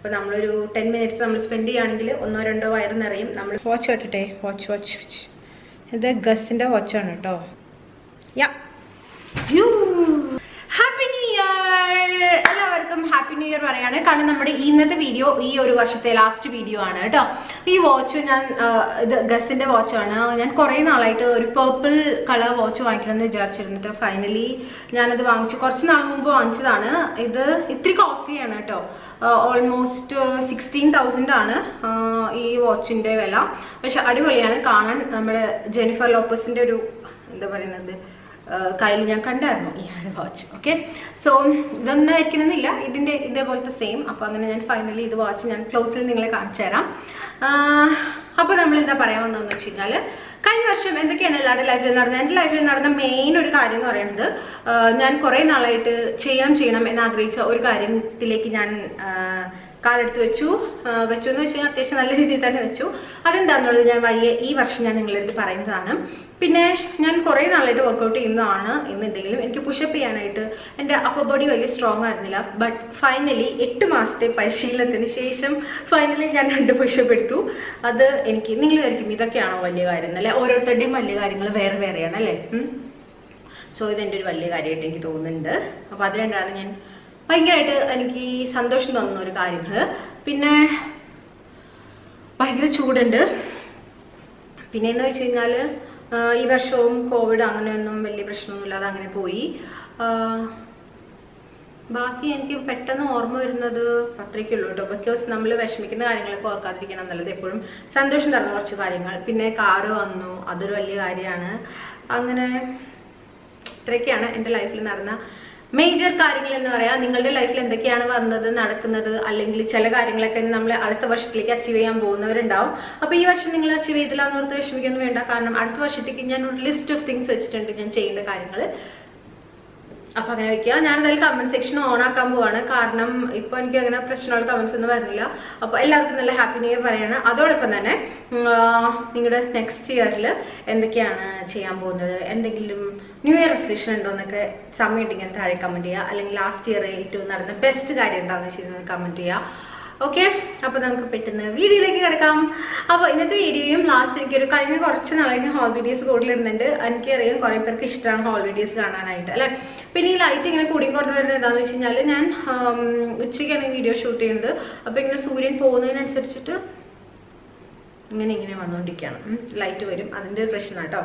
അപ്പോൾ നമ്മളൊരു ten minutes നമ്മൾ സ്പെൻഡ് ചെയ്യുകയാണെങ്കിൽ ഒന്നോ രണ്ടോ വയറ് നിറയും നമ്മൾ വാച്ച് കേട്ടിട്ടെ വാച്ച് വാച്ച് വാച്ച് ഇത് ഗസിൻ്റെ വാച്ചാണ് കേട്ടോ യാ ഹാപ്പി ന്യൂ ഇയർ എല്ലാവർക്കും ഹാപ്പി ന്യൂ ഇയർ പറയാണ് കാരണം നമ്മുടെ ഇന്നത്തെ വീഡിയോ ഈ ഒരു വർഷത്തെ ലാസ്റ്റ് വീഡിയോ ആണ് കേട്ടോ ഈ വാച്ച് ഞാൻ ആ, ഇത് ഗസിന്റെ വാച്ചാണ് ഞാൻ കുറേ നാളായിട്ട് ഒരു പേർപ്പിൾ കളർ വാച്ച് വാങ്ങിക്കണം എന്ന് വിചാരിച്ചിരുന്നിട്ട് ഫൈനലി ഞാനത് വാങ്ങിച്ചു കുറച്ച് നാൾ മുമ്പ് വാങ്ങിച്ചതാണ് ഇത് ഇത്തിരി കോസ്റ്റ്ലിയാണ് കേട്ടോ ഓൾമോസ്റ്റ് സിക്സ്റ്റീൻ തൗസൻഡ് ആണ് ആ, ഈ വാച്ചിന്റെ വില പക്ഷെ അടിപൊളിയാണ് കാണാൻ നമ്മുടെ ജെനിഫർ ലോപ്പസിന്റെ ഒരു എന്താ പറയുന്നത് കയ്യിൽ ഞാൻ കണ്ടായിരുന്നു ഈ ഒരു വാച്ച് ഓക്കെ സോ ഇതൊന്നും ആയിരിക്കണമെന്നില്ല ഇതിൻ്റെ ഇതേപോലത്തെ സെയിം അപ്പോൾ അങ്ങനെ ഞാൻ ഫൈനലി ഇത് വാച്ച് ഞാൻ ക്ലോസിൽ നിങ്ങളെ കാണിച്ചു തരാം അപ്പോൾ നമ്മൾ എന്താ പറയാൻ വന്നതെന്ന് വെച്ച് കഴിഞ്ഞാൽ കഴിഞ്ഞ വർഷം എന്തൊക്കെയാണ് എല്ലാവരുടെ ലൈഫിൽ നടന്നത് എൻ്റെ ലൈഫിൽ നടന്ന മെയിൻ ഒരു കാര്യം എന്ന് പറയുന്നത് ആ, ഞാൻ കുറേ നാളായിട്ട് ചെയ്യണം ചെയ്യണം എന്ന് ആഗ്രഹിച്ച ഒരു കാര്യത്തിലേക്ക് ഞാൻ ആ, കാലെടുത്ത് വെച്ചു ആ, വെച്ചു എന്ന് വെച്ച് കഴിഞ്ഞാൽ അത്യാവശ്യം നല്ല രീതിയിൽ തന്നെ വെച്ചു അതെന്താണെന്നുള്ളത് ഞാൻ വഴിയെ ഈ വർഷം ഞാൻ നിങ്ങളുടെ അടുത്ത് പറയുന്നതാണ് പിന്നെ ഞാൻ കുറേ നാളായിട്ട് വർക്കൗട്ട് ചെയ്യുന്നതാണ് എന്നുണ്ടെങ്കിലും എനിക്ക് പുഷപ്പ് ചെയ്യാനായിട്ട് എൻ്റെ അപ്പർ ബോഡി വലിയ സ്ട്രോങ് ആയിരുന്നില്ല ബട്ട് ഫൈനലി എട്ട് മാസത്തെ പരിശീലനത്തിന് ശേഷം ഫൈനലി ഞാൻ രണ്ട് പുഷപ്പ് എടുത്തു അത് എനിക്ക് നിങ്ങൾ വിചാരിക്കും ഇതൊക്കെയാണോ വലിയ കാര്യം അല്ലെ ഓരോരുത്തരുടെയും വലിയ കാര്യങ്ങൾ വേറെ വേറെയാണ് അല്ലേ ഉം. സോ ഇതെൻ്റെ ഒരു വലിയ കാര്യമായിട്ട് എനിക്ക് തോന്നുന്നുണ്ട് അപ്പോൾ അത് രണ്ടാണ് ഞാൻ ഭയങ്കരമായിട്ട് എനിക്ക് സന്തോഷം തോന്നുന്ന ഒരു കാര്യങ്ങൾ പിന്നെ ഭയങ്കര ചൂടുണ്ട് പിന്നെ എന്ന് വെച്ച് കഴിഞ്ഞാൽ ഈ വർഷവും കോവിഡ് അങ്ങനെയൊന്നും വലിയ പ്രശ്നമൊന്നുമില്ലാതെ അങ്ങനെ പോയി ആ, ബാക്കി എനിക്ക് പെട്ടെന്ന് ഓർമ്മ വരുന്നത് അത്രയ്ക്കുള്ളൂ കേട്ടോ ബിക്കോസ് നമ്മൾ വിഷമിക്കുന്ന കാര്യങ്ങളൊക്കെ ഓർക്കാതിരിക്കണം എന്നുള്ളത് എപ്പോഴും സന്തോഷം തരുന്ന കുറച്ച് കാര്യങ്ങൾ പിന്നെ കാറ് വന്നു അതൊരു വലിയ കാര്യമാണ് അങ്ങനെ ഇത്രയൊക്കെയാണ് എൻ്റെ ലൈഫിൽ നടന്ന മേജർ കാര്യങ്ങൾ എന്ന് പറയാം നിങ്ങളുടെ ലൈഫിൽ എന്തൊക്കെയാണ് വന്നത് നടക്കുന്നത് അല്ലെങ്കിൽ ചില കാര്യങ്ങളൊക്കെ നമ്മൾ അടുത്ത വർഷത്തിലേക്ക് അച്ചീവ് ചെയ്യാൻ പോകുന്നവരുണ്ടാവും അപ്പോൾ ഈ വർഷം നിങ്ങൾ അച്ചീവ് ചെയ്തില്ല എന്ന് ഓർത്ത് വിഷമിക്കൊന്നും വേണ്ട കാരണം അടുത്ത വർഷത്തേക്ക് ഞാൻ ഒരു ലിസ്റ്റ് ഓഫ് തിങ്സ് വെച്ചിട്ടുണ്ട് ഞാൻ ചെയ്യേണ്ട കാര്യങ്ങൾ അപ്പൊ അങ്ങനെ വെക്കുക ഞാൻ എന്തായാലും കമന്റ് സെക്ഷൻ ഓൺ ആക്കാൻ പോവാണ് കാരണം ഇപ്പൊ എനിക്ക് അങ്ങനെ പ്രശ്നമുള്ള കമന്റ്സ് ഒന്നും വരുന്നില്ല അപ്പൊ എല്ലാവർക്കും നല്ല ഹാപ്പി ന്യൂ ഇയർ പറയാണ് അതോടൊപ്പം തന്നെ നിങ്ങളുടെ നെക്സ്റ്റ് ഇയറിൽ എന്തൊക്കെയാണ് ചെയ്യാൻ പോകുന്നത് എന്തെങ്കിലും ന്യൂ ഇയർ റെസൊല്യൂഷൻ ഉണ്ടോ എന്നൊക്കെ സമയം ഉണ്ടെങ്കിൽ താഴെ കമന്റ് ചെയ്യുക അല്ലെങ്കിൽ ലാസ്റ്റ് ഇയർ ഏറ്റവും നടന്ന ബെസ്റ്റ് കാര്യം എന്താണെന്ന് വെച്ചാൽ കമന്റ് ചെയ്യുക ഓക്കെ അപ്പൊ നമുക്ക് പെട്ടെന്ന് വീഡിയോയിലേക്ക് കിടക്കാം അപ്പൊ ഇന്നത്തെ വീഡിയോയും ലാസ്റ്റ് എനിക്കൊരു കഴിഞ്ഞ കുറച്ച് നാളായിട്ട് ഹോൾ വീഡിയോസ് കൂടുതലിടുന്നുണ്ട് എനിക്കറിയാം കുറെ പേർക്ക് ഇഷ്ടമാണ് ഹോൾ വീഡിയോസ് കാണാനായിട്ട് അല്ലെ പിന്നെ ഈ ലൈറ്റ് ഇങ്ങനെ കൂടിയും കുറഞ്ഞു വരുന്നത് എന്താണെന്ന് വെച്ച് കഴിഞ്ഞാൽ ഞാൻ ആം, ഉച്ചയ്ക്കാണ് ഈ വീഡിയോ ഷൂട്ട് ചെയ്യുന്നത് അപ്പൊ ഇങ്ങനെ സൂര്യൻ പോകുന്നതിനനുസരിച്ചിട്ട് ഇങ്ങനെ ഇങ്ങനെ വന്നുകൊണ്ടിരിക്കുകയാണ് ലൈറ്റ് വരും അതിന്റെ ഒരു പ്രശ്നം കേട്ടോ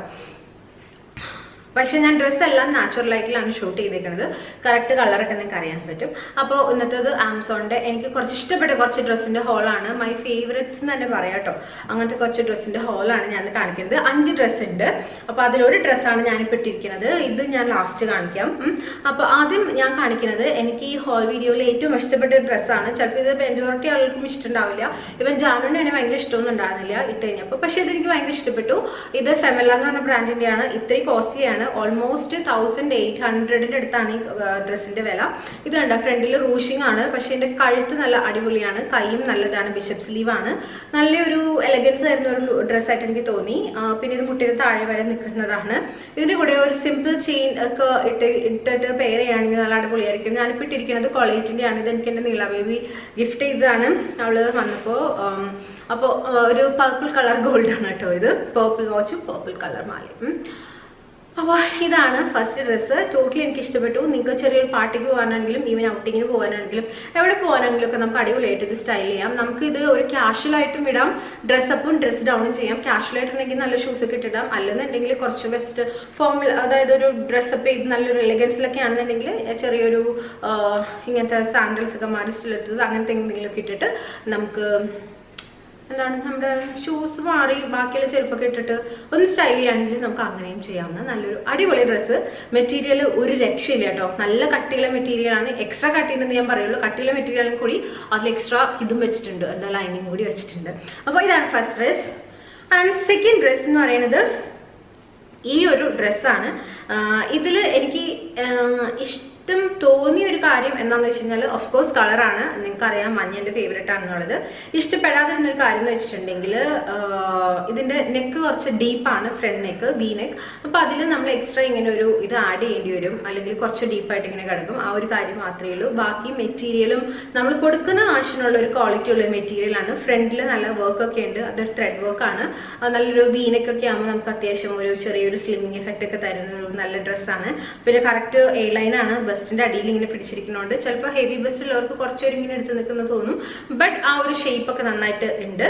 പക്ഷെ ഞാൻ ഡ്രസ്സ് എല്ലാം നാച്ചുറൽ ലൈറ്റിലാണ് ഷൂട്ട് ചെയ്തേക്കുന്നത് കറക്റ്റ് കളറൊക്കെ നിങ്ങൾക്ക് അറിയാൻ പറ്റും അപ്പോൾ ഇന്നത്തേത് ആമസോണിന്റെ എനിക്ക് കുറച്ച് ഇഷ്ടപ്പെട്ട കുറച്ച് ഡ്രസ്സിന്റെ ഹോളാണ് മൈ ഫേവറേറ്റ്സ് എന്ന് തന്നെ പറയാം കേട്ടോ അങ്ങനത്തെ കുറച്ച് ഡ്രസ്സിന്റെ ഹോളാണ് ഞാൻ കാണിക്കുന്നത് അഞ്ച് ഡ്രസ്സ് ഉണ്ട് അപ്പോൾ അതിലൊരു ഡ്രസ്സാണ് ഞാനിപ്പോൾ ഇട്ടിരിക്കുന്നത് ഇത് ഞാൻ ലാസ്റ്റ് കാണിക്കാം ഉം. അപ്പോൾ ആദ്യം ഞാൻ കാണിക്കുന്നത് എനിക്ക് ഈ ഹോൾ വീഡിയോയിൽ ഏറ്റവും ഇഷ്ടപ്പെട്ട ഒരു ഡ്രസ്സാണ് ചിലപ്പോൾ ഇത് മെജോറിറ്റി ആൾക്കും ഇഷ്ടമുണ്ടാവില്ല ഇവൻ ജാനുവിന് തന്നെ ഭയങ്കര ഇഷ്ടമൊന്നും ഉണ്ടായിരുന്നില്ല ഇട്ട് കഴിഞ്ഞപ്പോൾ പക്ഷേ ഇത് എനിക്ക് ഭയങ്കര ഇഷ്ടപ്പെട്ടു ഇത് ഫെമല്ല എന്ന് പറഞ്ഞ ബ്രാൻഡിന്റെയാണ് ഇത്രയും കോസ്റ്റ്ലിയാണ് ഓൾമോസ്റ്റ് തൗസൻഡ് എയ്റ്റ് ഹൺഡ്രഡിന്റെ അടുത്താണ് ഈ ഡ്രസ്സിന്റെ വില ഇത് കണ്ട ഫ്രണ്ടിൽ റൂഷിംഗ് ആണ് പക്ഷെ എന്റെ കഴുത്ത് നല്ല അടിപൊളിയാണ് കൈയും നല്ലതാണ് ബിഷപ്പ് സ്ലീവ് ആണ് നല്ലൊരു എലഗൻസ് ആയിരുന്ന ഒരു ഡ്രസ്സായിട്ട് എനിക്ക് തോന്നി ആ, പിന്നെ ഇത് മുട്ടിന് താഴെ വരെ നിൽക്കുന്നതാണ് ഇതിന്റെ കൂടെ ഒരു സിമ്പിൾ ചെയിൻ ഒക്കെ ഇട്ട് ഇട്ടിട്ട് പെയർ ചെയ്യുകയാണെങ്കിൽ നല്ല അടിപൊളിയായിരിക്കും ഞാനിപ്പോൾ ഇട്ടിരിക്കുന്നത് കൊളേറ്റിന്റെ ആണ് ഇത് എനിക്ക് എന്റെ നീള ബേബി ഗിഫ്റ്റ് ചെയ്തതാണ് അവള് വന്നപ്പോൾ അപ്പോൾ ഒരു പർപ്പിൾ കളർ ഗോൾഡ് ആണ് കേട്ടോ ഇത് പേർപ്പിൾ വാച്ചും പേർപ്പിൾ കളർ മാലയും ഉം. അപ്പോൾ ഇതാണ് ഫസ്റ്റ് ഡ്രസ്സ് ടോട്ടലി എനിക്ക് ഇഷ്ടപ്പെട്ടു നിങ്ങൾക്ക് ചെറിയൊരു പാർട്ടിക്ക് പോകാനാണെങ്കിലും ഈവൻ ഔട്ടിങ്ങിന് പോകാനാണെങ്കിലും എവിടെ പോകാനാണെങ്കിലും ഒക്കെ നമുക്ക് അടിപൊളിയായിട്ട് ഇത് സ്റ്റൈൽ ചെയ്യാം നമുക്ക് ഇത് ഒരു casual ആയിട്ടും ഇടാം ഡ്രസ്സപ്പും ഡ്രസ് ഡൗണും ചെയ്യാം casual ആയിട്ടുണ്ടെങ്കിൽ നല്ല ഷൂസ് ഒക്കെ ഇട്ടിടാം അല്ലെന്നുണ്ടെങ്കിൽ കുറച്ച് വെസ്റ്റ് ഫോമിൽ അതായത് ഒരു ഡ്രസ്സപ്പ് ചെയ്ത് നല്ലൊരു എലഗൻസിലൊക്കെ ആണെന്നുണ്ടെങ്കിൽ ചെറിയൊരു ആ, ഇങ്ങനത്തെ സാൻഡൽസ് ഒക്കെ മാറി സ്റ്റിലെടുത്തത് അങ്ങനത്തെ എന്തെങ്കിലുമൊക്കെ ഇട്ടിട്ട് നമുക്ക് എന്താണ് നമ്മുടെ ഷൂസ് മാറി ബാക്കിയുള്ള ചെരുപ്പൊക്കെ ഇട്ടിട്ട് ഒന്ന് സ്റ്റൈൽ ചെയ്യുകയാണെങ്കിൽ നമുക്ക് അങ്ങനെയും ചെയ്യാവുന്ന നല്ലൊരു അടിപൊളി ഡ്രസ്സ് മെറ്റീരിയൽ ഒരു രക്ഷയില്ല കേട്ടോ നല്ല കട്ടിയുള്ള മെറ്റീരിയൽ ആണ് എക്സ്ട്രാ കട്ടിയുണ്ടെന്ന് ഞാൻ പറയുള്ളൂ കട്ടിയുള്ള മെറ്റീരിയലും കൂടി അതിൽ എക്സ്ട്രാ ഇതും വെച്ചിട്ടുണ്ട് എന്താ ലൈനിങ് കൂടി വെച്ചിട്ടുണ്ട് അപ്പോൾ ഇതാണ് first dress and second dress എന്ന് പറയുന്നത് ഈ ഒരു ഡ്രസ്സാണ് ഇതിൽ എനിക്ക് ആഹ് ഇഷ് ഇഷ്ടം തോന്നിയ ഒരു കാര്യം എന്താണെന്ന് വെച്ച് കഴിഞ്ഞാൽ ഓഫ് കോഴ്സ് കളറാണ് നിങ്ങൾക്കറിയാം മഞ്ഞ എൻ്റെ ഫേവറേറ്റ് ആണെന്നുള്ളത് ഇഷ്ടപ്പെടാതിരുന്ന ഒരു കാര്യം എന്ന് വെച്ചിട്ടുണ്ടെങ്കിൽ ഇതിൻ്റെ നെക്ക് കുറച്ച് ഡീപ്പാണ് ഫ്രണ്ട് നെക്ക് വി നെക്ക് അപ്പോൾ അതിൽ നമ്മൾ എക്സ്ട്രാ ഇങ്ങനെ ഒരു ഇത് ആഡ് ചെയ്യേണ്ടി വരും അല്ലെങ്കിൽ കുറച്ച് ഡീപ്പായിട്ട് ഇങ്ങനെ കിടക്കും ആ ഒരു കാര്യം മാത്രമേ ഉള്ളൂ ബാക്കി മെറ്റീരിയലും നമ്മൾ കൊടുക്കുന്ന കാശിനുള്ള ഒരു ക്വാളിറ്റി ഉള്ള മെറ്റീരിയലാണ് ഫ്രണ്ടിൽ നല്ല വർക്ക് ഒക്കെ ഉണ്ട് അതൊരു ത്രെഡ് വർക്കാണ് നല്ലൊരു വീനക്കൊക്കെ ആകുമ്പോൾ നമുക്ക് അത്യാവശ്യം ഒരു ചെറിയൊരു സ്ലിമ്മിങ് എഫക്റ്റ് ഒക്കെ തരുന്ന ഒരു നല്ല ഡ്രസ്സാണ് പിന്നെ കറക്റ്റ് എ ലൈനാണ് ബസ്റ്റിന്റെ അടിയിൽ ഇങ്ങനെ പിടിച്ചിരിക്കുന്നതുകൊണ്ട് ചിലപ്പോൾ ഹെവി ബസ്റ്റ് ഉള്ളവർക്ക് കുറച്ചൊരു ഇങ്ങനെ എടുത്ത് നിൽക്കുന്ന തോന്നും ബട്ട് ആ ഒരു ഷേപ്പ് ഒക്കെ നന്നായിട്ട് ഉണ്ട്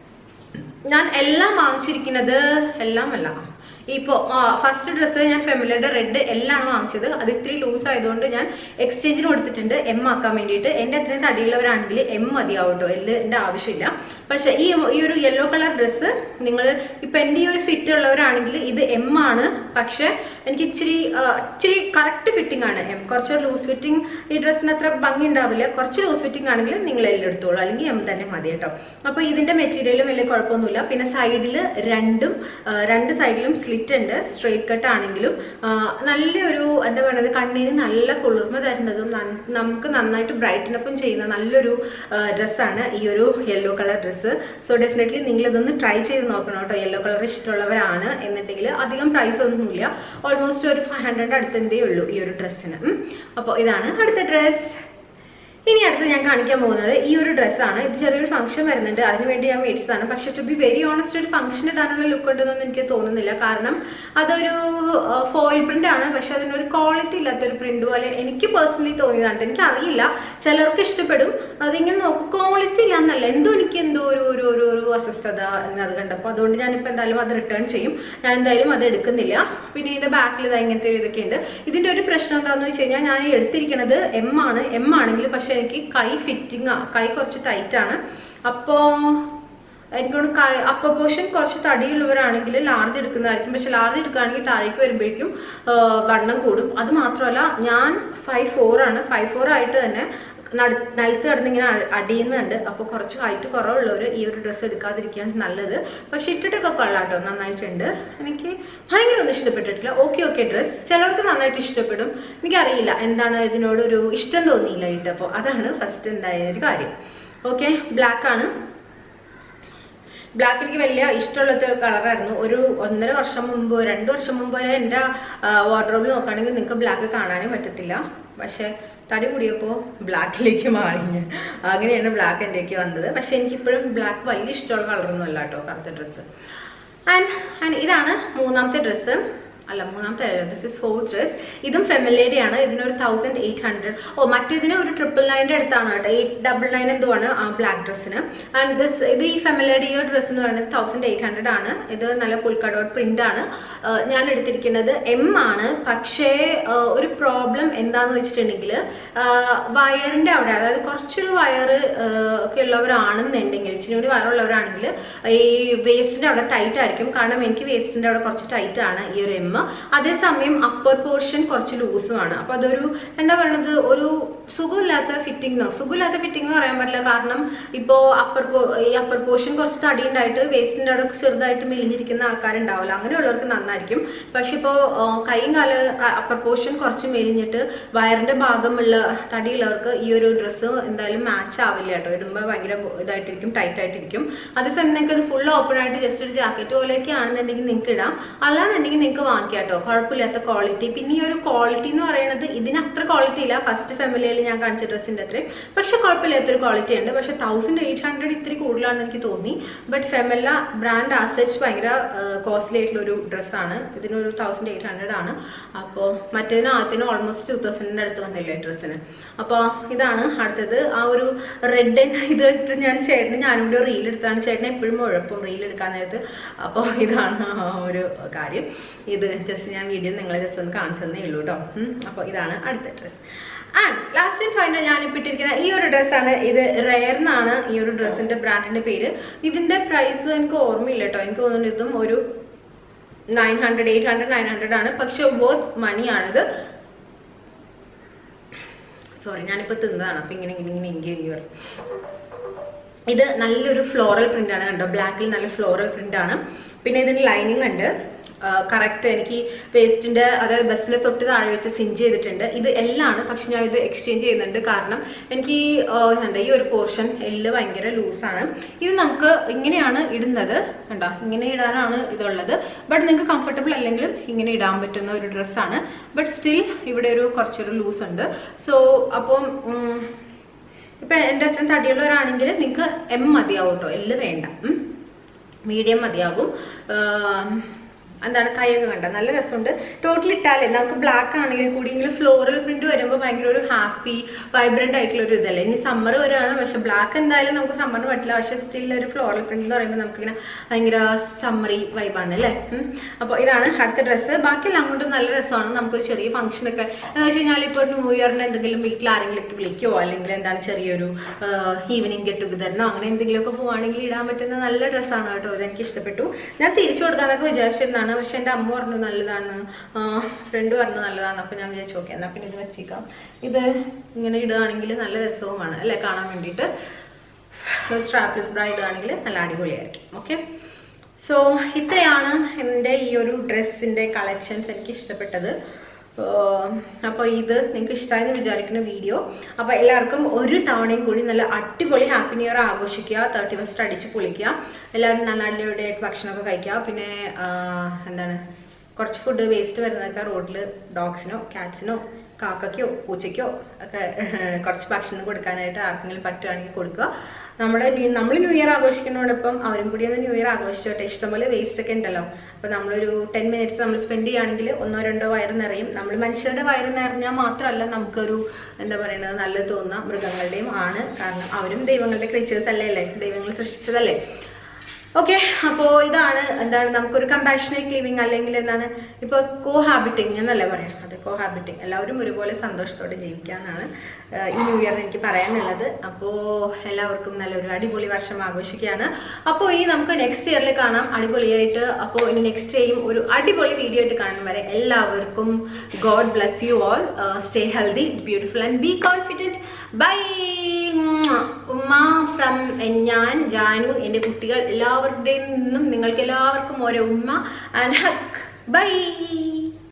ഞാൻ എല്ലാം വാങ്ങിച്ചിരിക്കുന്നത് എല്ലാം അല്ല ഇപ്പോൾ ഫസ്റ്റ് ഡ്രസ്സ് ഞാൻ ഫെമിലയുടെ റെഡ് എല്ലാം വാങ്ങിച്ചത് അത് ഇത്തിരി ലൂസ് ആയതുകൊണ്ട് ഞാൻ എക്സ്ചേഞ്ചിന് കൊടുത്തിട്ടുണ്ട് എം ആക്കാൻ വേണ്ടിയിട്ട് എൻ്റെ അത്രയും തടിയുള്ളവരാണെങ്കിൽ എം മതിയാവും കേട്ടോ എല്ലിൻ്റെ ആവശ്യമില്ല പക്ഷേ ഈ ഈ ഒരു യെല്ലോ കളർ ഡ്രസ്സ് നിങ്ങൾ ഇപ്പം എൻ്റെ ഈ ഒരു ഫിറ്റ് ഉള്ളവരാണെങ്കിൽ ഇത് എം ആണ് പക്ഷേ എനിക്ക് ഇച്ചിരി ആ, ഇച്ചിരി കറക്റ്റ് ഫിറ്റിംഗ് ആണ് എം കുറച്ച് ലൂസ് ഫിറ്റിംഗ് ഈ ഡ്രസ്സിന് അത്ര ഭംഗി ഉണ്ടാവില്ല കുറച്ച് ലൂസ് ഫിറ്റിംഗ് ആണെങ്കിൽ നിങ്ങൾ എല്ലാം എടുത്തോളൂ അല്ലെങ്കിൽ എം തന്നെ മതി കേട്ടോ അപ്പോൾ ഇതിൻ്റെ മെറ്റീരിയലും വലിയ കുഴപ്പമൊന്നുമില്ല പിന്നെ സൈഡിൽ രണ്ടും ആ, രണ്ട് സൈഡിലും സ്ലിറ്റ് ഉണ്ട് സ്ട്രെയിറ്റ് കട്ട് ആണെങ്കിലും ആ, നല്ലൊരു എന്താ പറയുന്നത് കണ്ണിന് നല്ല കുളിർമ തരുന്നതും നൻ- നമുക്ക് നന്നായിട്ട് ബ്രൈറ്റനപ്പും ചെയ്യുന്ന നല്ലൊരു ഡ്രസ്സാണ് ഈ ഒരു yellow colour dress so definitely നിങ്ങൾ ഇതൊന്ന് ട്രൈ ചെയ്ത് നോക്കണം കേട്ടോ യെല്ലോ കളർ ഇഷ്ടമുള്ളവരാണ് എന്നുണ്ടെങ്കിൽ അധികം പ്രൈസ് ഒന്നുമില്ല ഓൾമോസ്റ്റ് ഒരു ഫൈവ് ഹൺഡ്രഡ് അടുത്തതേ ഉള്ളൂ ഈ ഒരു ഡ്രസ്സിന് അപ്പോൾ ഇതാണ് അടുത്ത ഡ്രസ്സ് ഇനി അടുത്ത് ഞാൻ കാണിക്കാൻ പോകുന്നത് ഈ ഒരു ഡ്രസ്സാണ് ഇത് ചെറിയൊരു ഫംഗ്ഷൻ വരുന്നുണ്ട് അതിനുവേണ്ടി ഞാൻ മേടിച്ചതാണ് പക്ഷെ ടു ബി വെരി ഓണസ്റ്റ് ഒരു ഫംഗ്ഷൻ ഇടാനുള്ള ലുക്ക് ഉണ്ടെന്നൊന്നും എനിക്ക് തോന്നുന്നില്ല കാരണം അതൊരു ഫോയിൽ പ്രിന്റ് ആണ് പക്ഷെ അതിനൊരു ക്വാളിറ്റി ഇല്ലാത്തൊരു പ്രിന്റ് പോലെ എനിക്ക് പേഴ്സണലി തോന്നിയതാണ് എനിക്ക് അറിയില്ല ചിലർക്ക് ഇഷ്ടപ്പെടും അതിങ്ങനെ നോക്കും ക്വാളിറ്റി ഇല്ല എന്നല്ല എന്തോ എനിക്ക് എന്തോ ഒരു ഒരു ഒരു ഒരു അസ്വസ്ഥത അത് കണ്ടപ്പോൾ അതുകൊണ്ട് ഞാനിപ്പോൾ എന്തായാലും അത് റിട്ടേൺ ചെയ്യും ഞാൻ എന്തായാലും അത് എടുക്കുന്നില്ല പിന്നെ ഇതിന്റെ ബാക്കിൽ ഇതാ ഇങ്ങനത്തെ ഒരു ഇതൊക്കെ ഉണ്ട് ഇതിന്റെ ഒരു പ്രശ്നം എന്താണെന്ന് വെച്ച് കഴിഞ്ഞാൽ ഞാൻ ഈ എടുത്തിരിക്കുന്നത് എം ആണ് എം ആണെങ്കിൽ പക്ഷെ എനിക്ക് കൈ ഫിറ്റിംഗ് കൈ കുറച്ച് ടൈറ്റ് ആണ് അപ്പോൾ എനിക്കൊന്ന് കൈ അപ്പർ പോർഷൻ കുറച്ച് തടിയുള്ളവരാണെങ്കിൽ ലാർജ് എടുക്കുന്നതായിരിക്കും പക്ഷെ ലാർജ് എടുക്കുകയാണെങ്കിൽ താഴേക്ക് വരുമ്പോഴേക്കും ആ, വണ്ണം കൂടും അത് മാത്രമല്ല ഞാൻ ഫൈവ് ഫോർ ആണ് ഫൈവ് ഫോർ ആയിട്ട് തന്നെ നട നിലത്ത് കിടന്നിങ്ങനെ അ- അടിയുന്നുണ്ട് അപ്പോൾ കുറച്ച് ഹൈറ്റ് കുറവുള്ളവർ ഈ ഒരു ഡ്രസ്സ് എടുക്കാതിരിക്കുകയാണ് നല്ലത് പക്ഷെ ഇട്ടിട്ടൊക്കെ കൊള്ളാം കേട്ടോ നന്നായിട്ടുണ്ട് എനിക്ക് ഭയങ്കര ഒന്നും ഇഷ്ടപ്പെട്ടിട്ടില്ല ഓക്കെ ഓക്കെ ഡ്രസ്സ് ചിലർക്ക് നന്നായിട്ട് ഇഷ്ടപ്പെടും എനിക്കറിയില്ല എന്താണ് ഇതിനോടൊരു ഇഷ്ടം തോന്നിയില്ല ഇട്ടപ്പോൾ അതാണ് ഫസ്റ്റ് ഉണ്ടായ ഒരു കാര്യം ഓക്കെ ബ്ലാക്ക് ആണ് ബ്ലാക്ക് എനിക്ക് വലിയ ഇഷ്ടമുള്ള കളറായിരുന്നു ഒരു ഒന്നര വർഷം മുമ്പ് രണ്ട് വർഷം മുമ്പ് വരെ എൻ്റെ വാർഡ്രോബിൽ നോക്കുകയാണെങ്കിൽ നിങ്ങൾക്ക് ബ്ലാക്ക് കാണാനും പറ്റത്തില്ല പക്ഷെ തടി കൂടിയപ്പോൾ ബ്ലാക്കിലേക്ക് മാറി ഞാൻ അങ്ങനെയാണ് ബ്ലാക്ക് എൻ്റെക്ക് വന്നത് പക്ഷെ എനിക്കിപ്പോഴും ബ്ലാക്ക് വലിയ ഇഷ്ടമുള്ള കളറൊന്നും അല്ല കേട്ടോ കറുത്ത ഡ്രസ്സ് ആൻഡ് ആൻഡ് ഇതാണ് മൂന്നാമത്തെ ഡ്രസ്സ് അല്ല മൂന്നാമത്തെ ദിസ് ഇസ് ഫോർത്ത് ഡ്രസ് ഇതും ഫെമിലിയുടെ ആണ് ഇതിനൊരു തൗസൻഡ് എയ്റ്റ് ഹൺഡ്രഡ് ഓ മറ്റേതിന് ഒരു ട്രിപ്പിൾ നയൻ്റെ അടുത്താണ് കേട്ടോ എയ്റ്റ് ഡബിൾ നയൻ എന്തോ ആണ് ആ ബ്ലാക്ക് ഡ്രസ്സിന് ആൻഡ് ദിസ് ഇത് ഈ ഫെമിലിയുടെ ഈ ഒരു ഡ്രസ്സ് എന്ന് പറയുന്നത് തൗസൻഡ് എയ്റ്റ് ഹൺഡ്രഡ് ആണ് ഇത് നല്ല പുൽക്കടോട്ട് പ്രിന്റ് ആണ് ആ, ഞാൻ എടുത്തിരിക്കുന്നത് എം ആണ് പക്ഷേ ആ, ഒരു പ്രോബ്ലം എന്താന്ന് വെച്ചിട്ടുണ്ടെങ്കിൽ വയറിന്റെ അവിടെ അതായത് കുറച്ചൊരു വയർ ഒക്കെ ഉള്ളവരാണെന്നുണ്ടെങ്കിൽ ഇച്ചിരി കൂടി വയറുള്ളവരാണെങ്കിൽ ഈ വേസ്റ്റിന്റെ അവിടെ ടൈറ്റ് ആയിരിക്കും കാരണം എനിക്ക് വേസ്റ്റിന്റെ അവിടെ കുറച്ച് ടൈറ്റ് ആണ് ഈ ഒരു എം അതേസമയം അപ്പർ പോർഷൻ കുറച്ച് ലൂസുമാണ് അപ്പൊ അതൊരു എന്താ പറയുന്നത് ഒരു സുഖമില്ലാത്ത ഫിറ്റിംഗ് സുഖമില്ലാത്ത ഫിറ്റിംഗ് എന്ന് പറയാൻ പറ്റില്ല കാരണം ഇപ്പോ അപ്പർ ഈ അപ്പർ പോർഷൻ കുറച്ച് തടി ഉണ്ടായിട്ട് വേസ്റ്റിന്റെ അവിടെ ചെറുതായിട്ട് മെലിഞ്ഞിരിക്കുന്ന ആൾക്കാരുണ്ടാവില്ല അങ്ങനെയുള്ളവർക്ക് നന്നായിരിക്കും പക്ഷെ ഇപ്പോൾ കൈയും കാല അപ്പർ പോർഷൻ കുറച്ച് മെലിഞ്ഞിട്ട് വയറിന്റെ ഭാഗമുള്ള തടിയുള്ളവർക്ക് ഈ ഒരു ഡ്രസ്സ് എന്തായാലും മാച്ച് ആവില്ല കേട്ടോ ഇടുമ്പോൾ ഭയങ്കര ഇതായിട്ടിരിക്കും ടൈറ്റ് ആയിട്ടിരിക്കും അതേസമയം നിങ്ങൾക്ക് ഇത് ഫുൾ ഓപ്പൺ ആയിട്ട് ജസ്റ്റ് ഒരു ജാക്കറ്റ് പോലെയൊക്കെ ആണെന്നുണ്ടെങ്കിൽ നിങ്ങൾക്ക് ഇടാം അല്ലാന്നുണ്ടെങ്കിൽ നിങ്ങൾക്ക് വാങ്ങിക്കാം കേട്ടോ കുഴപ്പമില്ലാത്ത ക്വാളിറ്റി പിന്നെ ഈ ഒരു ക്വാളിറ്റി എന്ന് പറയുന്നത് ഇതിന് അത്ര ക്വാളിറ്റി ഇല്ല ഫസ്റ്റ് ഫാമിലിയിൽ ഞാൻ കാണിച്ച ഡ്രസ്സിന്റെ അത്രയും പക്ഷെ കുഴപ്പമില്ലാത്തൊരു ക്വാളിറ്റി ഉണ്ട് പക്ഷെ തൗസൻഡ് എയ്റ്റ് ഹൺഡ്രഡ് ഇത്തിരി കൂടുതലാണെന്ന് എനിക്ക് തോന്നി ബട്ട് ഫെമല്ല ബ്രാൻഡ് ആസച്ച് ഭയങ്കര കോസ്റ്റ്ലി ആയിട്ടുള്ള ഒരു ഡ്രസ്സാണ് ഇതിനൊരു തൗസൻഡ് എയ്റ്റ് ഹൺഡ്രഡ് ആണ് അപ്പോൾ മറ്റേതിന് ആദ്യത്തിന് ഓൾമോസ്റ്റ് ടു തൗസൻഡിൻ്റെ അടുത്ത് വന്നില്ലേ ഡ്രസ്സിന് അപ്പോൾ ഇതാണ് അടുത്തത് ആ ഒരു റെഡ് ഇത് ഇട്ട് ഞാൻ ചേട്ടന് ഞാനും കൂടി റീൽ എടുത്താണ് ചേട്ടനെ എപ്പോഴും ഉഴപ്പും റീൽ എടുക്കാൻ നേരത്ത് അപ്പോൾ ഇതാണ് ആ ഒരു കാര്യം ഇത് ജസ്റ്റ് ഞാൻ വീഡിയോ നിങ്ങളെ ജസ്റ്റ് ഒന്ന് കാണിച്ചു തന്നേ ഉള്ളൂ കേട്ടോ അപ്പോൾ ഇതാണ് അടുത്ത dress and last and final ഞാൻ ഇപ്പോൾ ഇട്ടിരിക്കുന്ന ഈ ഒരു ഡ്രസ്സാണ് ഇത് റെയർ എന്നാണ് ഈ ഒരു ഡ്രസ്സിന്റെ ബ്രാൻഡിന്റെ പേര് ഇതിന്റെ പ്രൈസ് എനിക്ക് ഓർമ്മയില്ല കേട്ടോ എനിക്ക് തോന്നുന്നു ഇതും ഒരു nine hundred eight hundred nine hundred ആണ് പക്ഷെ വർത്ത് മണിയാണിത് സോറി ഞാനിപ്പോൾ തിന്നതാണ് അപ്പം ഇങ്ങനെ ഇങ്ങനെ ഇങ്ങനെ ഇങ്ങനെ ഇങ്ങനെ വരും ഇത് നല്ലൊരു ഫ്ലോറൽ പ്രിന്റ് ആണ് കണ്ടോ ബ്ലാക്കിൽ നല്ല ഫ്ലോറൽ പ്രിന്റ് ആണ് പിന്നെ ഇതിന് ലൈനിങ് ഉണ്ട് കറക്റ്റ് എനിക്ക് പേസ്റ്റിന്റെ അതായത് ബസ്സിൽ തൊട്ട് താഴെ വെച്ച് സിഞ്ച് ചെയ്തിട്ടുണ്ട് ഇത് എല്ലാണ് പക്ഷെ ഞാൻ ഇത് എക്സ്ചേഞ്ച് ചെയ്യുന്നുണ്ട് കാരണം എനിക്ക് ഈ, ആ, എന്താ ഈ ഒരു പോർഷൻ എല്ല് ഭയങ്കര ലൂസാണ് ഇത് നമുക്ക് ഇങ്ങനെയാണ് ഇടുന്നത് കണ്ടോ ഇങ്ങനെ ഇടാനാണ് ഇതുള്ളത് ബട്ട് നിങ്ങൾക്ക് കംഫർട്ടബിൾ അല്ലെങ്കിലും ഇങ്ങനെ ഇടാൻ പറ്റുന്ന ഒരു ഡ്രസ്സാണ് ബട്ട് സ്റ്റിൽ ഇവിടെ ഒരു കുറച്ചൊരു ലൂസ് ഉണ്ട് സോ അപ്പം ഉം, ഇപ്പൊ എൻ്റെ അത്രയും തടിയുള്ളവരാണെങ്കിൽ നിങ്ങൾക്ക് എം മതിയാവും കേട്ടോ എല്ല് വേണ്ട മീഡിയം മതിയാകും ആം, എന്താണ് കൈയൊക്കെ കണ്ട നല്ല രസമുണ്ട് ടോട്ടൽ ഇട്ടാലേ നമുക്ക് ബ്ലാക്ക് ആണെങ്കിലും കൂടിയെങ്കിലും ഫ്ലോറൽ പ്രിന്റ് വരുമ്പോൾ ഭയങ്കര ഒരു ഹാപ്പി വൈബ്രന്റ് ആയിട്ടുള്ള ഒരു ഇതല്ലേ ഇനി സമ്മർ വരെയാണ് പക്ഷെ ബ്ലാക്ക് എന്തായാലും നമുക്ക് സമ്മറിന് പറ്റില്ല പക്ഷെ സ്റ്റിൽ ഒരു ഫ്ലോറൽ പ്രിന്റ് എന്ന് പറയുമ്പോൾ നമുക്കിങ്ങനെ ഭയങ്കര സമ്മറി വൈബാണ് അല്ലേ അപ്പോൾ ഇതാണ് അടുത്ത ഡ്രസ്സ് ബാക്കിയെല്ലാം കൊണ്ടും നല്ല രസമാണ് നമുക്കൊരു ചെറിയ ഫംഗ്ഷൻ ഒക്കെ എന്ന് വെച്ച് കഴിഞ്ഞാൽ ഇപ്പോൾ ന്യൂ ഇയറിന് എന്തെങ്കിലും വീട്ടിൽ ആരെങ്കിലും ഒക്കെ വിളിക്കുമോ അല്ലെങ്കിൽ എന്താണ് ചെറിയൊരു ഈവനിങ് ഗെറ്റ് ടുഗദറിനോ അങ്ങനെ എന്തെങ്കിലുമൊക്കെ പോവുകയാണെങ്കിൽ ഇടാൻ പറ്റുന്ന നല്ല ഡ്രസ്സാണ് കേട്ടോ ഇത് എനിക്ക് ഇഷ്ടപ്പെട്ടു ഞാൻ തിരിച്ചു കൊടുക്കാന്നൊക്കെ വിചാരിച്ചിരുന്നതാണ് പക്ഷെ എൻ്റെ അമ്മ പറഞ്ഞു നല്ലതാണ് ഫ്രണ്ട് പറഞ്ഞു നല്ലതാണ് അപ്പോൾ ഞാൻ വിചാരിച്ചു ഓക്കെ എന്നാൽ പിന്നെ ഇത് വെച്ചേക്കാം ഇത് ഇങ്ങനെ ഇടുകയാണെങ്കിൽ നല്ല രസവുമാണ് അല്ലേ കാണാൻ വേണ്ടിയിട്ട് സ്ട്രാപ്ലെസ് ബ്രാ ഇടുകയാണെങ്കിൽ നല്ല അടിപൊളിയായിരിക്കും ഓക്കെ സോ ഇത്രയാണ് എൻ്റെ ഈ ഒരു ഡ്രസ്സിൻ്റെ കളക്ഷൻസ് എനിക്ക് ഇഷ്ടപ്പെട്ടത് അപ്പോൾ ഇത് നിങ്ങൾക്ക് ഇഷ്ടമായെന്ന് വിചാരിക്കുന്ന വീഡിയോ അപ്പോൾ എല്ലാവർക്കും ഒരു തവണയും കൂടി നല്ല അടിപൊളി ഹാപ്പി ന്യൂ ഇയർ ആഘോഷിക്കുക തേർട്ടി ഫസ്റ്റ് അടിച്ച് പൊളിക്കുക എല്ലാവരും നല്ല അടിപൊളിയായിട്ട് ഭക്ഷണമൊക്കെ കഴിക്കുക പിന്നെ ആ, എന്താണ് കുറച്ച് ഫുഡ് വേസ്റ്റ് വരുന്നതൊക്കെ റോഡിൽ ഡോഗ്സിനോ ക്യാറ്റ്സിനോ കാക്കയ്ക്കോ പൂച്ചയ്ക്കോ ഒക്കെ കുറച്ച് ഭക്ഷണം കൊടുക്കാനായിട്ട് ആർക്കെങ്കിലും പറ്റുകയാണെങ്കിൽ കൊടുക്കുക നമ്മുടെ നമ്മൾ ന്യൂ ഇയർ ആഘോഷിക്കുന്നതോടൊപ്പം അവരും കൂടി ഒന്ന് ന്യൂ ഇയർ ആഘോഷിച്ചോട്ടെ ഇഷ്ടംപോലെ വേസ്റ്റ് ഒക്കെ ഉണ്ടല്ലോ അപ്പോൾ നമ്മളൊരു ടെൻ മിനിറ്റ്സ് നമ്മൾ സ്പെൻഡ് ചെയ്യുകയാണെങ്കിൽ ഒന്നോ രണ്ടോ വയറ് നിറയും നമ്മൾ മനുഷ്യരുടെ വയറ് നിറഞ്ഞാൽ മാത്രമല്ല നമുക്കൊരു എന്താ പറയുന്നത് നല്ലത് തോന്നുന്ന മൃഗങ്ങളുടെയും ആണ് കാരണം അവരും ദൈവങ്ങളുടെ ക്രീച്ചേഴ്സ് അല്ലേ അല്ലേ ദൈവങ്ങൾ സൃഷ്ടിച്ചതല്ലേ ഓക്കെ അപ്പോൾ ഇതാണ് എന്താണ് നമുക്കൊരു കമ്പാഷനേറ്റ് ലിവിങ് അല്ലെങ്കിൽ എന്താണ് ഇപ്പോൾ കോഹാബിറ്റിംഗ് എന്നല്ലേ പറയാം അതെ കോഹാബിറ്റിംഗ് എല്ലാവരും ഒരുപോലെ സന്തോഷത്തോടെ ജീവിക്കാന്നാണ് ആഹ് ഈ ന്യൂ ഇയറിന് എനിക്ക് പറയാനുള്ളത് അപ്പോൾ എല്ലാവർക്കും നല്ലൊരു അടിപൊളി വർഷം ആഘോഷിക്കുകയാണ് അപ്പോൾ ഇനി നമുക്ക് നെക്സ്റ്റ് ഇയറിൽ കാണാം അടിപൊളിയായിട്ട് അപ്പോൾ ഇനി നെക്സ്റ്റ് ടൈം ഒരു അടിപൊളി വീഡിയോ ആയിട്ട് കാണും വരെ എല്ലാവർക്കും God bless you all stay healthy beautiful and be confident bye ഉമ്മ ഫ്രം ഞാൻ ജാനു എൻ്റെ കുട്ടികൾ എല്ലാവരുടെയും നിന്നും നിങ്ങൾക്ക് എല്ലാവർക്കും ഓരോ ഉമ്മ ആൻഡ് ഹക്ക് ബൈ